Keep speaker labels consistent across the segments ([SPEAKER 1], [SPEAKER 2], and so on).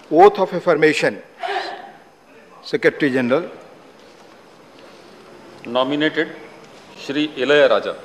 [SPEAKER 1] Oath of affirmation. Secretary General.
[SPEAKER 2] Nominated Shri Ilaya Raja.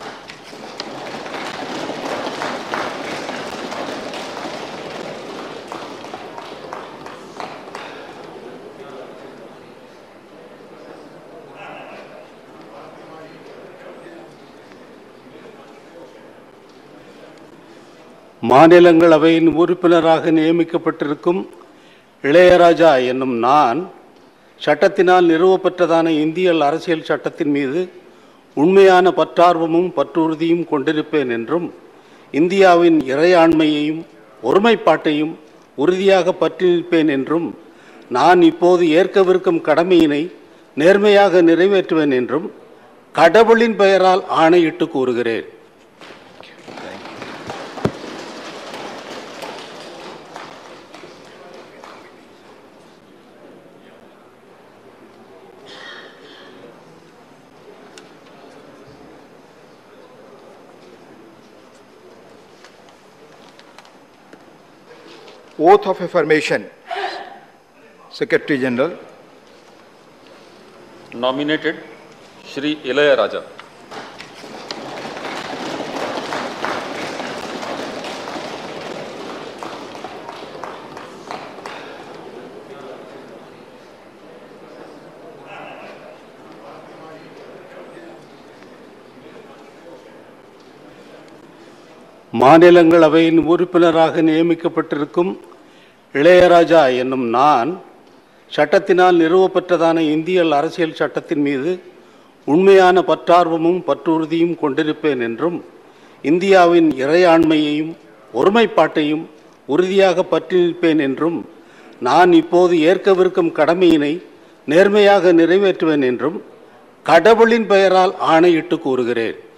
[SPEAKER 3] மாநிலங்களவையின் உறுப்பினராக நியமிக்கப்பட்டிருக்கும் இளையராஜா என்னும் நான் சட்டத்தினால் நிறுவப்பெற்றதான இந்திய அரசியல் சட்டத்தின் மீது உண்மையான பற்றார்வமும் பற்றுறுதியும் கொண்டிருப்பேன் என்றும் இந்தியாவின் இறையாண்மையையும் ஒருமைப்பாட்டையும் உறுதியாக பற்றி நிற்பேன் என்றும் நான் இப்போது ஏற்கவிருக்கும் கடமையினை நேர்மையாக நிறைவேற்றுவேன் என்றும் கடவுளின் பெயரால் ஆணையிட்டு கூறுகிறேன்
[SPEAKER 1] Oath of affirmation. Secretary General.
[SPEAKER 2] Nominated Shri Ilaya Raja.
[SPEAKER 3] மாநிலங்களவையின் உறுப்பினராக நியமிக்கப்பட்டிருக்கும் இளையராஜா என்னும் நான் சட்டத்தினால் நிறுவப்பெற்றதான இந்திய அரசியல் சட்டத்தின் மீது உண்மையான பற்றார்வமும் பற்றுறுதியும் கொண்டிருப்பேன் என்றும் இந்தியாவின் இறையாண்மையையும் ஒருமைப்பாட்டையும் உறுதியாக பற்றி நிற்பேன் என்றும் நான் இப்போது ஏற்கவிருக்கும் கடமையினை நேர்மையாக நிறைவேற்றுவேன் என்றும் கடவுளின் பெயரால் ஆணையிட்டு கூறுகிறேன்